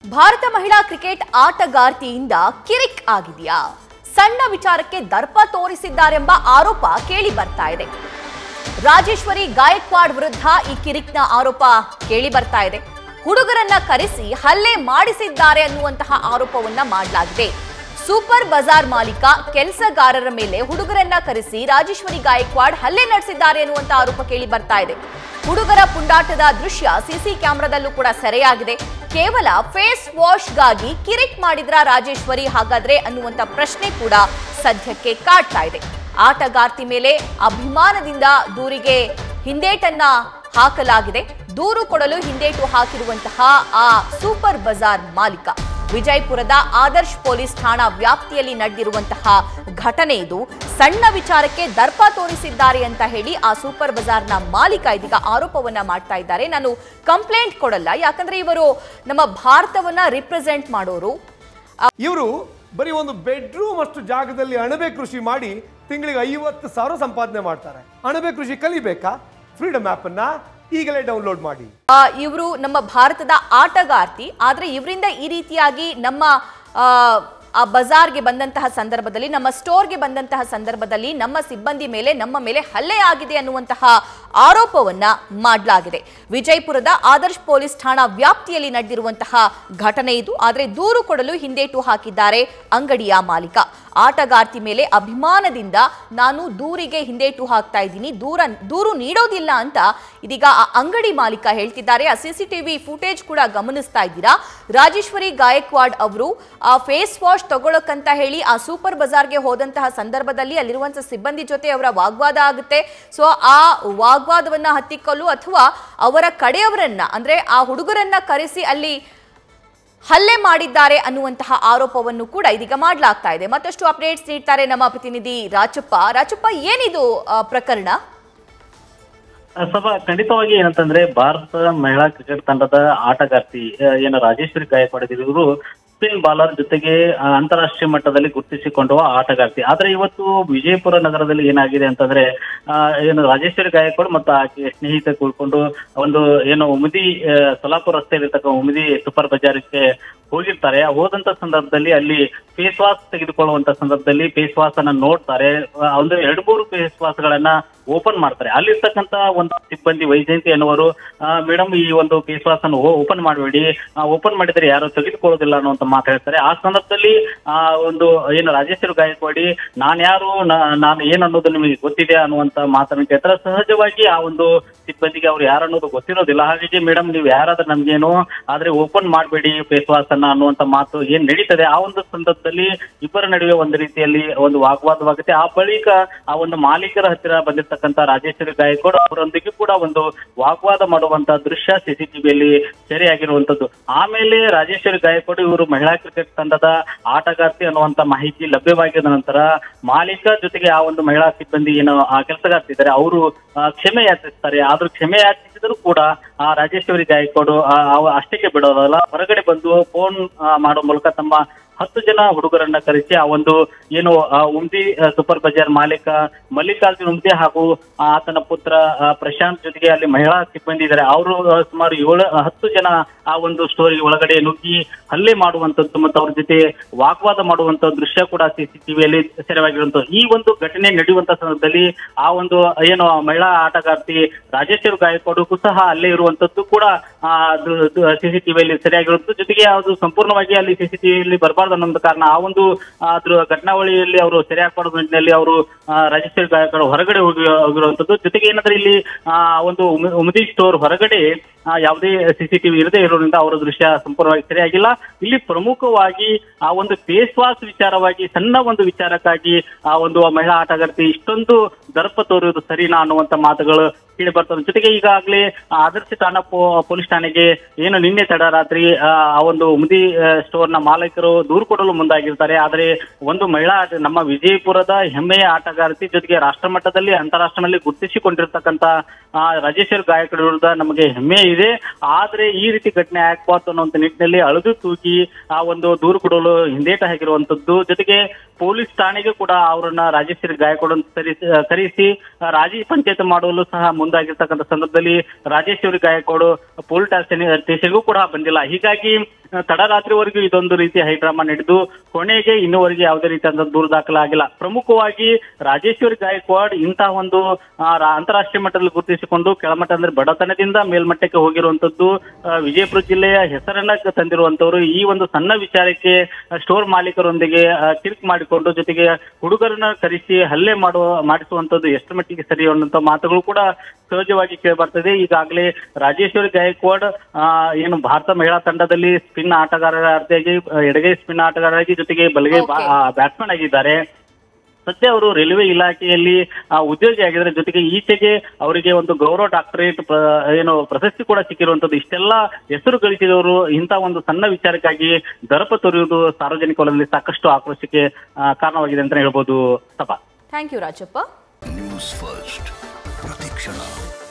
ಭಾರತ ಮಹಿಳಾ ಕ್ರಿಕೆಟ್ ಆಟಗಾರ್ತಿಯಿಂದ ಕಿರಿಕ್ ಆಗಿದೆಯಾ ಸಣ್ಣ ವಿಚಾರಕ್ಕೆ ದರ್ಪ ತೋರಿಸಿದ್ದಾರೆಂಬ ಆರೋಪ ಕೇಳಿ ಬರ್ತಾ ಇದೆ ರಾಜೇಶ್ವರಿ ಗಾಯಕ್ವಾಡ್ ವಿರುದ್ಧ ಈ ಕಿರಿಕ್ನ ಆರೋಪ ಕೇಳಿ ಬರ್ತಾ ಇದೆ ಹುಡುಗರನ್ನ ಕರೆಸಿ ಹಲ್ಲೆ ಮಾಡಿಸಿದ್ದಾರೆ ಅನ್ನುವಂತಹ ಆರೋಪವನ್ನ ಮಾಡಲಾಗಿದೆ ಸೂಪರ್ ಬಜಾರ್ ಮಾಲೀಕ ಕೆಲಸಗಾರರ ಮೇಲೆ ಹುಡುಗರನ್ನ ಕರೆಸಿ ರಾಜೇಶ್ವರಿ ಗಾಯಕ್ವಾಡ್ ಹಲ್ಲೆ ನಡೆಸಿದ್ದಾರೆ ಅನ್ನುವಂತ ಆರೋಪ ಕೇಳಿ ಬರ್ತಾ ಇದೆ ಹುಡುಗರ ಪುಂಡಾಟದ ದೃಶ್ಯ ಸಿಸಿ ಕ್ಯಾಮೆರಾದಲ್ಲೂ ಕೂಡ ಸೆರೆಯಾಗಿದೆ ಕೇವಲ ಫೇಸ್ ವಾಶ್ಗಾಗಿ ಕಿರಿಕ್ ಮಾಡಿದ್ರ ರಾಜೇಶ್ವರಿ ಹಾಗಾದ್ರೆ ಅನ್ನುವಂತ ಪ್ರಶ್ನೆ ಕೂಡ ಸದ್ಯಕ್ಕೆ ಕಾಡ್ತಾ ಇದೆ ಆಟಗಾರ್ತಿ ಮೇಲೆ ಅಭಿಮಾನದಿಂದ ದೂರಿಗೆ ಹಿಂದೇಟನ್ನ ಹಾಕಲಾಗಿದೆ ದೂರು ಕೊಡಲು ಹಿಂದೇಟು ಹಾಕಿರುವಂತಹ ಆ ಸೂಪರ್ ಬಜಾರ್ ಮಾಲೀಕ ವಿಜಯಪುರದ ಆದರ್ಶ್ ಪೊಲೀಸ್ ಠಾಣಾ ವ್ಯಾಪ್ತಿಯಲ್ಲಿ ನಡೆದಿರುವಂತಹ ಘಟನೆ ಇದು ಸಣ್ಣ ವಿಚಾರಕ್ಕೆ ದರ್ಪ ತೋರಿಸಿದ್ದಾರೆ ಅಂತ ಹೇಳಿ ಆ ಸೂಪರ್ ಬಜಾರ್ನ ಮಾಲೀಕ ಇದೀಗ ಆರೋಪವನ್ನ ಮಾಡ್ತಾ ಇದ್ದಾರೆ ನಾನು ಕಂಪ್ಲೇಂಟ್ ಕೊಡಲ್ಲ ಯಾಕಂದ್ರೆ ಇವರು ನಮ್ಮ ಭಾರತವನ್ನ ರಿಪ್ರೆಸೆಂಟ್ ಮಾಡೋರು ಇವರು ಬರೀ ಒಂದು ಬೆಡ್ರೂಮ್ ಅಷ್ಟು ಜಾಗದಲ್ಲಿ ಅಣಬೆ ಕೃಷಿ ಮಾಡಿ ತಿಂಗಳಿಗೆ ಐವತ್ತು ಸಾವಿರ ಸಂಪಾದನೆ ಮಾಡ್ತಾರೆ ಅಣಬೆ ಕೃಷಿ ಕಲಿಬೇಕಾ ಫ್ರೀಡಮ್ ಆಪ್ ಅನ್ನ ಈಗಲೇ ಡೌನ್ಲೋಡ್ ಮಾಡಿ ಇವರು ನಮ್ಮ ಭಾರತದ ಆಟಗಾರ್ತಿ ಆದ್ರೆ ಇವರಿಂದ ಈ ರೀತಿಯಾಗಿ ನಮ್ಮ ಆ, ಆ ಬಜಾರ್ಗೆ ಬಂದಂತಹ ಸಂದರ್ಭದಲ್ಲಿ ನಮ್ಮ ಸ್ಟೋರ್ಗೆ ಬಂದಂತಹ ಸಂದರ್ಭದಲ್ಲಿ ನಮ್ಮ ಸಿಬ್ಬಂದಿ ಮೇಲೆ ನಮ್ಮ ಮೇಲೆ ಹಲ್ಲೆ ಆಗಿದೆ ಅನ್ನುವಂತಹ ಆರೋಪವನ್ನ ಮಾಡಲಾಗಿದೆ ವಿಜಯಪುರದ ಆದರ್ಶ್ ಪೊಲೀಸ್ ಠಾಣಾ ವ್ಯಾಪ್ತಿಯಲ್ಲಿ ನಡೆದಿರುವಂತಹ ಘಟನೆ ಇದು ಆದ್ರೆ ದೂರು ಕೊಡಲು ಹಿಂದೇಟು ಹಾಕಿದ್ದಾರೆ ಅಂಗಡಿಯ ಮಾಲೀಕ ಆಟಗಾರ್ತಿ ಮೇಲೆ ಅಭಿಮಾನದಿಂದ ನಾನು ದೂರಿಗೆ ಹಿಂದೇಟು ಹಾಕ್ತಾ ಇದ್ದೀನಿ ದೂರ ದೂರು ನೀಡೋದಿಲ್ಲ ಅಂತ ಇದೀಗ ಆ ಅಂಗಡಿ ಮಾಲೀಕ ಹೇಳ್ತಿದ್ದಾರೆ ಆ ಸಿಸಿಟಿವಿ ಫುಟೇಜ್ ಕೂಡ ಗಮನಿಸ್ತಾ ಇದ್ದೀರಾ ರಾಜೇಶ್ವರಿ ಗಾಯಕ್ವಾಡ್ ಅವರು ಆ ಫೇಸ್ ವಾಶ್ ತಗೊಳಕ್ಕಂತ ಹೇಳಿ ಆ ಸೂಪರ್ ಬಜಾರ್ಗೆ ಹೋದಂತಹ ಸಂದರ್ಭದಲ್ಲಿ ಅಲ್ಲಿರುವಂತಹ ಸಿಬ್ಬಂದಿ ಜೊತೆ ಅವರ ವಾಗ್ವಾದ ಆಗುತ್ತೆ ಸೊ ಆ ವಾಗ್ವಾದವನ್ನ ಹತ್ತಿಕ್ಕಲು ಅಥವಾ ಅವರ ಕಡೆಯವರನ್ನ ಅಂದ್ರೆ ಆ ಹುಡುಗರನ್ನ ಕರೆಸಿ ಅಲ್ಲಿ ಹಲ್ಲೆ ಮಾಡಿದ್ದಾರೆ ಅನ್ನುವಂತಹ ಆರೋಪವನ್ನು ಕೂಡ ಇದೀಗ ಮಾಡಲಾಗ್ತಾ ಇದೆ ಮತ್ತಷ್ಟು ಅಪ್ಡೇಟ್ಸ್ ನೀಡ್ತಾರೆ ನಮ್ಮ ಪ್ರತಿನಿಧಿ ರಾಚಪ್ಪ ರಾಚಪ್ಪ ಏನಿದು ಆ, ಪ್ರಕರಣ ಸಭಾ ಖಂಡಿತವಾಗಿ ಏನಂತಂದ್ರೆ ಭಾರತ ಮಹಿಳಾ ಕ್ರಿಕೆಟ್ ತಂಡದ ಆಟಗಾರ್ತಿ ಆ, ಏನು ರಾಜೇಶ್ವರಿ ಗಾಯಕ್ವಾಡ್ ಇವರು ಸ್ಪಿನ್ ಬಾಲರ್ ಜೊತೆಗೆ ಆ, ಅಂತಾರಾಷ್ಟ್ರೀಯ ಮಟ್ಟದಲ್ಲಿ ಗುರುತಿಸಿಕೊಂಡುವ ಆಟಗಾರ್ತಿ ಆದ್ರೆ ಇವತ್ತು ವಿಜಯಪುರ ನಗರದಲ್ಲಿ ಏನಾಗಿದೆ ಅಂತಂದ್ರೆ ಆ, ಏನು ರಾಜೇಶ್ವರಿ ಗಾಯಕ್ವಾಡ್ ಮತ್ತು ಆಕೆ ಸ್ನೇಹಿತ ಕೂಡ್ಕೊಂಡು ಒಂದು ಏನು ಉಮದಿ ಆ, ಸೊಲಾಪುರ ರಸ್ತೆಯಲ್ಲಿರ್ತಕ್ಕ ಉಮದಿ ಸೂಪರ್ ಬಜಾರ್ಗೆ ಹೋಗಿರ್ತಾರೆ ಹೋದಂತ ಸಂದರ್ಭದಲ್ಲಿ ಅಲ್ಲಿ ಫೇಸ್ ವಾಶ್ ತೆಗೆದುಕೊಳ್ಳುವಂತ ಸಂದರ್ಭದಲ್ಲಿ ಫೇಸ್ ವಾಶ್ ಅನ್ನ ನೋಡ್ತಾರೆ ಆ, ಒಂದು ಎರಡು ಮೂರು ಫೇಸ್ ವಾಶ್ ಗಳನ್ನ ಓಪನ್ ಮಾಡ್ತಾರೆ ಅಲ್ಲಿರ್ತಕ್ಕಂತ ಒಂದು ಸಿಬ್ಬಂದಿ ವೈಜಯಂತಿ ಅನ್ನುವರು ಮೇಡಮ್ ಈ ಒಂದು ಫೇಸ್ ವಾಶ್ ಅನ್ನು ಓಪನ್ ಮಾಡಬೇಡಿ ಓಪನ್ ಮಾಡಿದ್ರೆ ಯಾರು ತೆಗೆದುಕೊಳ್ಳೋದಿಲ್ಲ ಅನ್ನುವಂತ ಮಾತು ಹೇಳ್ತಾರೆ ಆ ಸಂದರ್ಭದಲ್ಲಿ ಆ ಒಂದು ಏನು ರಾಜೇಶ್ವರಿ ಗಾಯಕ್ವಾಡಿ ನಾನ್ ಯಾರು ನಾ- ನಾನು ಏನ್ ಅನ್ನೋದು ನಿಮಗೆ ಗೊತ್ತಿದೆ ಅನ್ನುವಂತ ಮಾತನ್ನು ಕೇಳ್ತಾರೆ ಸಹಜವಾಗಿ ಆ ಒಂದು ಸಿಬ್ಬಂದಿಗೆ ಅವ್ರು ಯಾರು ಅನ್ನೋದು ಗೊತ್ತಿರೋದಿಲ್ಲ ಹಾಗಾಗಿ ಮೇಡಮ್ ನೀವು ಯಾರಾದ್ರೂ ನಮ್ಗೇನು ಆದ್ರೆ ಓಪನ್ ಮಾಡಬೇಡಿ ಫೇಸ್ ವಾಶ್ ಅನ್ನ ಅನ್ನುವಂತ ಮಾತು ಏನ್ ನಡೀತದೆ ಆ ಒಂದು ಸಂದರ್ಭದಲ್ಲಿ ಇಬ್ಬರ ನಡುವೆ ಒಂದು ರೀತಿಯಲ್ಲಿ ಒಂದು ವಾಗ್ವಾದವಾಗುತ್ತೆ ಆ ಬಳಿಕ ಆ ಒಂದು ಮಾಲೀಕರ ಹತ್ತಿರ ಬಂದಿರತಕ್ಕಂತ ರಾಜೇಶ್ವರಿ ಗಾಯಕ್ವಾಡ್ ಅವರೊಂದಿಗೆ ಕೂಡ ಒಂದು ವಾಗ್ವಾದ ಮಾಡುವಂತ ದೃಶ್ಯ ಸಿಸಿಟಿವಿಯಲ್ಲಿ ಸೆರೆಯಾಗಿರುವಂತದ್ದು ಆಮೇಲೆ ರಾಜೇಶ್ವರಿ ಗಾಯಕ್ವಾಡ್ ಇವರು ಮಹಿಳಾ ಕ್ರಿಕೆಟ್ ತಂಡದ ಆಟಗಾರ್ತಿ ಅನ್ನುವಂತ ಮಾಹಿತಿ ಲಭ್ಯವಾಗಿದ ನಂತರ ಮಾಲೀಕ ಜೊತೆಗೆ ಆ ಒಂದು ಮಹಿಳಾ ಸಿಬ್ಬಂದಿ ಏನು ಆ ಕೆಲಸಗಾರ್ತಿ ಇದ್ದಾರೆ ಅವರು ಕ್ಷಮೆ ಯಾಚಿಸ್ತಾರೆ ಆದ್ರೂ ಕ್ಷಮೆ ಯಾಚಿಸಿದ್ರು ಕೂಡ ಆ ರಾಜೇಶ್ವರಿ ಗಾಯಕ್ವಾಡ್ ಆ, ಅವ ಅಷ್ಟಕ್ಕೆ ಬಿಡೋದಲ್ಲ ಹೊರಗಡೆ ಬಂದು ಫೋನ್ ಮಾಡೋ ಮೂಲಕ ತಮ್ಮ ಹತ್ತು ಜನ ಹುಡುಗರನ್ನ ಕರೆಸಿ ಆ ಒಂದು ಏನು ಆ, ಉಮ್ದಿ ಆ, ಸೂಪರ್ ಬಜಾರ್ ಮಾಲೀಕ ಮಲ್ಲಿಕಾರ್ಜುನ್ ಉಮ್ದಿ ಹಾಗೂ ಆ, ಆತನ ಪುತ್ರ ಆ, ಪ್ರಶಾಂತ್ ಜೊತೆಗೆ ಅಲ್ಲಿ ಮಹಿಳಾ ಸಿಬ್ಬಂದಿ ಇದ್ದಾರೆ ಅವರು ಆ, ಸುಮಾರು ಏಳು ಹತ್ತು ಜನ ಆ ಒಂದು ಸ್ಟೋರಿ ಒಳಗಡೆ ನುಗ್ಗಿ ಹಲ್ಲೆ ಮಾಡುವಂತದ್ದು ಮತ್ತು ಅವ್ರ ಜೊತೆ ವಾಗ್ವಾದ ಮಾಡುವಂತ ದೃಶ್ಯ ಕೂಡ ಸಿಸಿಟಿವಿಯಲ್ಲಿ ಸೆರೆವಾಗಿರುವಂತದ್ದು ಈ ಒಂದು ಘಟನೆ ನಡೆಯುವಂತ ಸಂದರ್ಭದಲ್ಲಿ ಆ ಒಂದು ಏನು ಮಹಿಳಾ ಆಟಗಾರ್ತಿ ರಾಜೇಶ್ವರಿ ಗಾಯಕ್ವಾಡಕ್ಕೂ ಸಹ ಅಲ್ಲೇ ಇರುವಂತದ್ದು ಕೂಡ ಸಿಸಿಟಿವಿಯಲ್ಲಿ ಸರಿಯಾಗಿರುವಂತದ್ದು ಜೊತೆಗೆ ಅದು ಸಂಪೂರ್ಣವಾಗಿ ಅಲ್ಲಿ ಸಿಸಿಟಿವಿಯಲ್ಲಿ ಬರಬಾರ್ದು ಅನ್ನೋ ಕಾರಣ ಆ ಒಂದು ಆ, ಅದ್ರ ಘಟನಾವಳಿಯಲ್ಲಿ ಅವರು ಸೆರೆ ಹಾಕಬಾರ್ದು ನಿಟ್ಟಿನಲ್ಲಿ ಅವರು ಆ, ರಾಜೇಶ್ವರಿ ಗಾಯಕ್ವಾಡ್ ಹೊರಗಡೆ ಹೋಗಿ ಹೋಗಿರುವಂತದ್ದು ಜೊತೆಗೆ ಏನಂದ್ರೆ ಇಲ್ಲಿ ಆ ಒಂದು ಉಮ- ಉಮದಿ ಸ್ಟೋರ್ ಹೊರಗಡೆ ಆ, ಯಾವುದೇ ಸಿಸಿಟಿವಿ ಇರದೇ ಇರೋದ್ರಿಂದ ಅವರ ದೃಶ್ಯ ಸಂಪೂರ್ಣವಾಗಿ ಸರಿಯಾಗಿಲ್ಲ ಇಲ್ಲಿ ಪ್ರಮುಖವಾಗಿ ಆ ಒಂದು ಫೇಸ್ ವಾಶ್ ವಿಚಾರವಾಗಿ ಸಣ್ಣ ಒಂದು ವಿಚಾರಕ್ಕಾಗಿ ಆ ಒಂದು ಮಹಿಳಾ ಆಟಗಾರ್ತಿ ಇಷ್ಟೊಂದು ದರ್ಪ ತೋರುವುದು ಸರಿನಾ ಅನ್ನುವಂತ ಮಾತುಗಳು ಕೇಳಿ ಬರ್ತದೆ ಜೊತೆಗೆ ಈಗಾಗಲೇ ಆದರ್ಶ ಠಾಣಾ ಪೊ- ಪೊಲೀಸ್ ಠಾಣೆಗೆ ಏನು ನಿನ್ನೆ ತಡರಾತ್ರಿ ಆ ಆ ಒಂದು ಉಮದಿ ಸ್ಟೋರ್ ನ ಮಾಲೀಕರು ದೂರು ದೂರು ಕೊಡಲು ಮುಂದಾಗಿರ್ತಾರೆ ಆದರೆ ಒಂದು ಮಹಿಳಾ ಆಟ- ನಮ್ಮ ವಿಜಯಪುರದ ಹೆಮ್ಮೆಯ ಆಟಗಾರ್ತಿ ಜೊತೆಗೆ ರಾಷ್ಟ್ರ ಮಟ್ಟದಲ್ಲಿ ಅಂತಾರಾಷ್ಟ್ರದಲ್ಲಿ ಗುರುತಿಸಿಕೊಂಡಿರ್ತಕ್ಕಂತ ಆ, ರಾಜೇಶ್ವರಿ ಗಾಯಕರ ವಿರುದ್ಧ ನಮಗೆ ಹೆಮ್ಮೆ ಇದೆ ಆದ್ರೆ ಈ ರೀತಿ ಘಟನೆ ಆಗ್ಬಾರ್ದು ಅನ್ನುವಂತ ನಿಟ್ಟಿನಲ್ಲಿ ಅಳೆದು ತೂಗಿ ಆ ಒಂದು ದೂರು ಕೊಡಲು ಹಿಂದೇಟ ಹಾಕಿರುವಂತದ್ದು ಜೊತೆಗೆ ಪೊಲೀಸ್ ಠಾಣೆಗೆ ಕೂಡ ಅವರನ್ನ ರಾಜೇಶ್ವರಿ ಗಾಯಕರನ್ನು ಕರೆಸಿ ಕರೆಸಿ ಆ, ರಾಜಿ ಪಂಚಾಯತ್ ಮಾಡಲು ಸಹ ಮುಂದಾಗಿರ್ತಕ್ಕಂಥ ಸಂದರ್ಭದಲ್ಲಿ ರಾಜೇಶ್ವರಿ ಗಾಯಕವಾಡು ಪೊಲೀಸ್ ಸ್ಟೇಷನ್ ಸ್ಟೇಷನ್ಗೂ ಕೂಡ ಬಂದಿಲ್ಲ ಹೀಗಾಗಿ ಆ, ತಡರಾತ್ರಿವರೆಗೂ ಇದೊಂದು ರೀತಿ ಹೈಡ್ರಾಮಾ ನಡೆದು ಕೊನೆಗೆ ಇನ್ನೂವರೆಗೆ ಯಾವುದೇ ರೀತಿಯಾದ ದೂರು ದಾಖಲಾಗಿಲ್ಲ ಪ್ರಮುಖವಾಗಿ ರಾಜೇಶ್ವರಿ ಗಾಯಕ್ವಾಡ್ ಇಂತಹ ಒಂದು ಆ, ರಾ- ಅಂತಾರಾಷ್ಟ್ರೀಯ ಮಟ್ಟದಲ್ಲಿ ಗುರುತಿಸಿಕೊಂಡು ಕೆಳಮಟ್ಟ ಅಂದ್ರೆ ಬಡತನದಿಂದ ಮೇಲ್ಮಟ್ಟಕ್ಕೆ ಹೋಗಿರುವಂತದ್ದು ಆ, ವಿಜಯಪುರ ಜಿಲ್ಲೆಯ ಹೆಸರನ್ನ ತಂದಿರುವಂತವರು ಈ ಒಂದು ಸಣ್ಣ ವಿಚಾರಕ್ಕೆ ಆ, ಸ್ಟೋರ್ ಮಾಲೀಕರೊಂದಿಗೆ ಆ, ಕಿರಿಕ್ ಮಾಡಿಕೊಂಡು ಜೊತೆಗೆ ಹುಡುಗರನ್ನ ಕರೆಸಿ ಹಲ್ಲೆ ಮಾಡುವ ಮಾಡಿಸುವಂತದ್ದು ಎಷ್ಟು ಮಟ್ಟಿಗೆ ಸರಿ ಅನ್ನುವಂತ ಮಾತುಗಳು ಕೂಡ ಸಹಜವಾಗಿ ಕೇಳಿ ಬರ್ತದೆ ಈಗಾಗಲೇ ರಾಜೇಶ್ವರಿ ಗಾಯಕ್ವಾಡ್ ಆ, ಏನು ಭಾರತ ಮಹಿಳಾ ತಂಡದಲ್ಲಿ ಸ್ಪಿನ್ ಆಟಗಾರರಾಗಿ ಆ, ಎಡಗೈ ಸ್ಪಿನ್ ಆಟಗಾರರಾಗಿ ಜೊತೆಗೆ ಬಲಗೈ Okay. ಬ್ಯಾಟ್ಸ್ಮನ್ ಆಗಿದ್ದಾರೆ ಸದ್ಯ ಅವರು ರೈಲ್ವೆ ಇಲಾಖೆಯಲ್ಲಿ ಆ, ಉದ್ಯೋಗಿ ಆಗಿದ್ದಾರೆ ಜೊತೆಗೆ ಈಚೆಗೆ ಅವರಿಗೆ ಒಂದು ಗೌರವ ಡಾಕ್ಟರೇಟ್ ಏನು ಪ್ರಶಸ್ತಿ ಕೂಡ ಸಿಕ್ಕಿರುವಂತದ್ದು ಇಷ್ಟೆಲ್ಲ ಹೆಸರು ಗಳಿಸಿದವರು ಇಂಥ ಒಂದು ಸಣ್ಣ ವಿಚಾರಕ್ಕಾಗಿ ದರಪ ತೊರೆಯುವುದು ಸಾರ್ವಜನಿಕ ವಲಯದಲ್ಲಿ ಸಾಕಷ್ಟು ಆಕ್ರೋಶಕ್ಕೆ ಆ, ಕಾರಣವಾಗಿದೆ ಅಂತ ಹೇಳ್ಬೋದು ಸಭಾ thank you Rajappa news first ಪ್ರತಿಕ್ಷಣ